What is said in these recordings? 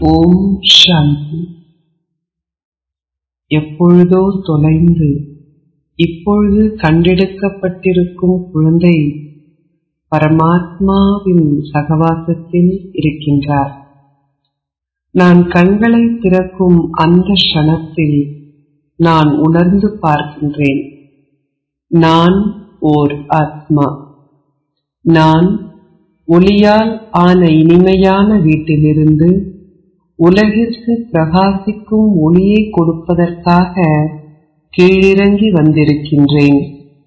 ஓம் சாந்தி எப்பொழுதோ தொலைந்து இப்பொழுது கண்டெடுக்கப்பட்டிருக்கும் குழந்தை பரமாத்மாவின் சகவாசத்தில் இருக்கின்றார் நான் கண்களை திறக்கும் அந்த க்ஷணத்தில் நான் உணர்ந்து பார்க்கின்றேன் நான் ஓர் ஆத்மா நான் ஒளியால் ஆன இனிமையான வீட்டிலிருந்து உலகிற்கு பிரகாசிக்கும் ஒளியை கொடுப்பதற்காக கீழிறங்கி வந்திருக்கின்றேன்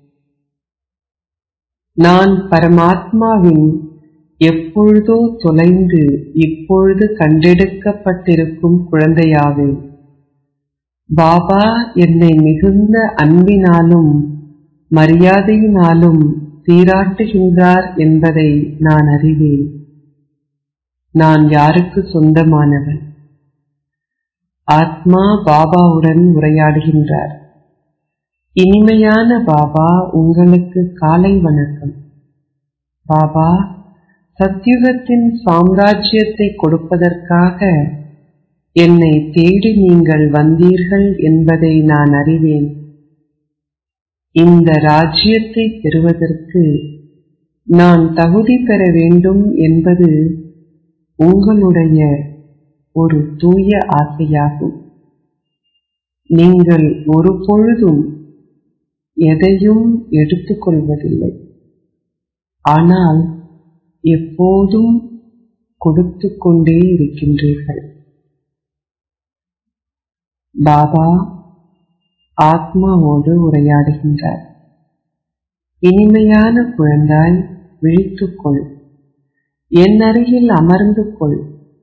நான் பரமாத்மாவின் எப்பொழுதோ தொலைந்து இப்பொழுது கண்டெடுக்கப்பட்டிருக்கும் குழந்தையாவேன் பாபா என்னை மிகுந்த அன்பினாலும் மரியாதையினாலும் சீராட்டுகின்றார் என்பதை நான் அறிவேன் நான் யாருக்கு சொந்தமானவன் ஆத்மா பாபாவுடன் உரையாடுகின்றார் இனிமையான பாபா உங்களுக்கு காலை வணக்கம் பாபா சத்யுகத்தின் சாம்ராஜ்யத்தை கொடுப்பதற்காக என்னை தேடி நீங்கள் வந்தீர்கள் என்பதை நான் அறிவேன் இந்த ராஜ்யத்தை பெறுவதற்கு நான் தகுதி பெற வேண்டும் என்பது உங்களுடைய ஒரு தூய ஆசையாகும் நீங்கள் ஒரு பொழுதும் எதையும் எடுத்துக்கொள்வதில்லை ஆனால் எப்போதும் கொடுத்து கொண்டே இருக்கின்றீர்கள் பாபா ஆத்மாவோடு உரையாடுகின்றார் இனிமையான குழந்தாய் விழித்துக்கொள் என் அருகில் அமர்ந்து கொள்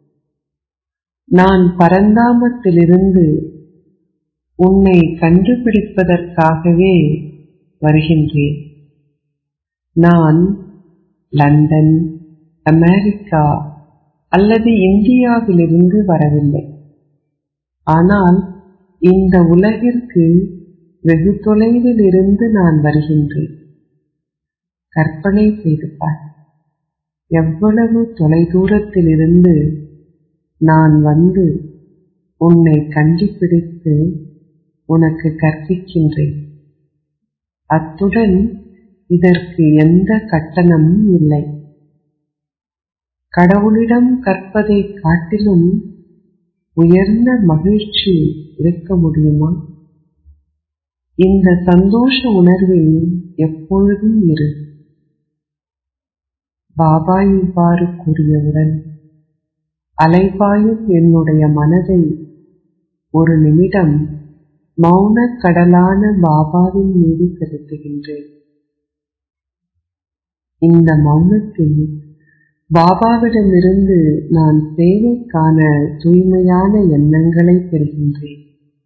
நான் பரந்தாமத்திலிருந்து உன்னை கண்டுபிடிப்பதற்காகவே வருகின்றேன் நான் லண்டன் அமெரிக்கா அல்லது இந்தியாவிலிருந்து வரவில்லை ஆனால் இந்த உலகிற்கு வெகு தொலைவில் இருந்து நான் வருகின்றேன் கற்பனை செய்து பார் எவ்வளவு தொலைதூரத்திலிருந்து நான் வந்து உன்னை கண்டுபிடித்து உனக்கு கற்பிக்கின்றேன் அத்துடன் இதற்கு எந்த கட்டணமும் இல்லை கடவுளிடம் கற்பதை காட்டிலும் உயர்ந்த மகிழ்ச்சி இருக்க முடியுமா இந்த சந்தோஷ உணர்வில் எப்பொழுதும் இரு பாபா இவ்வாறு கூறியவுடன் அலைபாயும் என்னுடைய மனதை ஒரு நிமிடம் மௌன கடலான பாபாவின் மீது செலுத்துகின்றேன் இந்த மௌனத்தில் பாபாவிடமிருந்து நான் சேவைக்கான தூய்மையான எண்ணங்களை பெறுகின்றேன்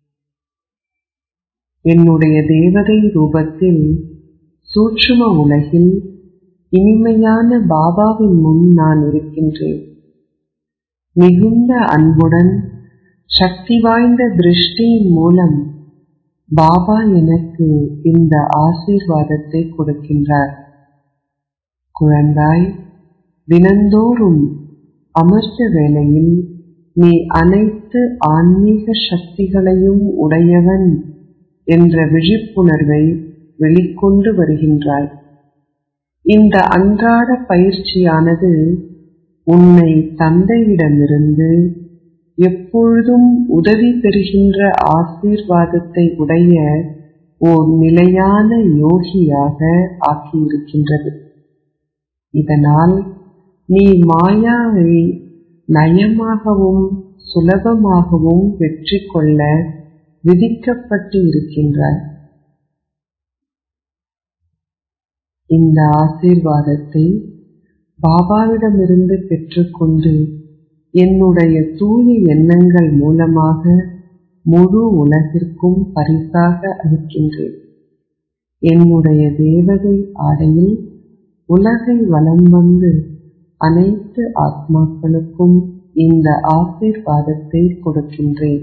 என்னுடைய தேவதை ரூபத்தில் சூட்சும உலகில் இனிமையான பாபாவின் முன் நான் இருக்கின்றேன் மிகுந்த அன்புடன் சக்தி வாய்ந்த திருஷ்டியின் மூலம் பாபா எனக்கு இந்த ஆசீர்வாதத்தை கொடுக்கின்றார் குழந்தாய் தினந்தோறும் அமர்ந்த வேளையில் நீ அனைத்து ஆன்மீக சக்திகளையும் உடையவன் என்ற விழிப்புணர்வை வெளிக்கொண்டு வருகின்றாய் இந்த அன்றாட பயிற்சியானது உன்னை தந்தையிடமிருந்து எப்பொழுதும் உதவி பெறுகின்ற ஆசீர்வாதத்தை உடைய ஓர் நிலையான யோகியாக ஆக்கியிருக்கின்றது இதனால் நீ மாயாவை நயமாகவும் சுலபமாகவும் வெற்றி கொள்ள விதிக்கப்பட்டு இருக்கின்றாய் இந்த ஆசீர்வாதத்தை பாபாவிடமிருந்து பெற்றுக்கொண்டு என்னுடைய தூய எண்ணங்கள் மூலமாக முழு உலகிற்கும் பரிசாக அளிக்கின்றேன் என்னுடைய தேவதை ஆடையில் உலகை வலம் வந்து அனைத்து ஆத்மாக்களுக்கும் இந்த ஆசீர்வாதத்தை கொடுக்கின்றேன்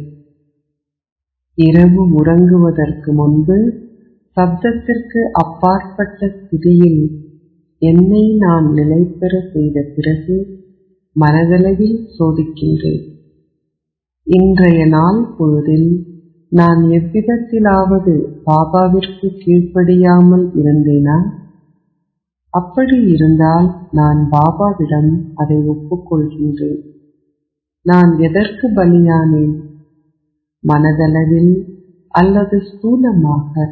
இரவு உறங்குவதற்கு முன்பு சப்தத்திற்கு அப்பாற்பட்ட ஸ்திதியில் என்னை நான் நிலைபெற செய்த பிறகு மனதளவில் சோதிக்கின்றேன் இன்றைய நாள் பொழுதில் நான் எவ்விதத்திலாவது பாபாவிற்கு கீழ்ப்படியாமல் இருந்தேனா அப்படி இருந்தால் நான் பாபாவிடம் அதை ஒப்புக்கொள்கின்றேன் நான் எதற்கு பலியானேன் மனதளவில் அல்லது ஸ்தூலமாக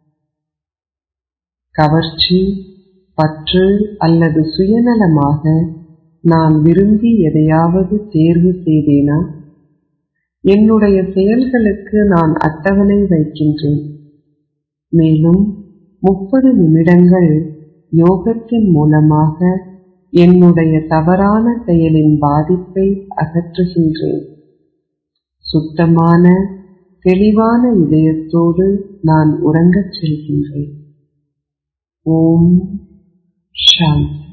கவர்ச்சி பற்று அல்லது சுயநலமாக நான் விரும்பி எதையாவது தேர்வு செய்தேனா என்னுடைய செயல்களுக்கு நான் அட்டவணை வைக்கின்றேன் மேலும் முப்பது நிமிடங்கள் யோகத்தின் மூலமாக என்னுடைய தவறான செயலின் பாதிப்பை அகற்றுகின்றேன் சுத்தமான தெளிவான இதயத்தோடு நான் உறங்கச் செல்கின்றேன் ஓம் சாந்தி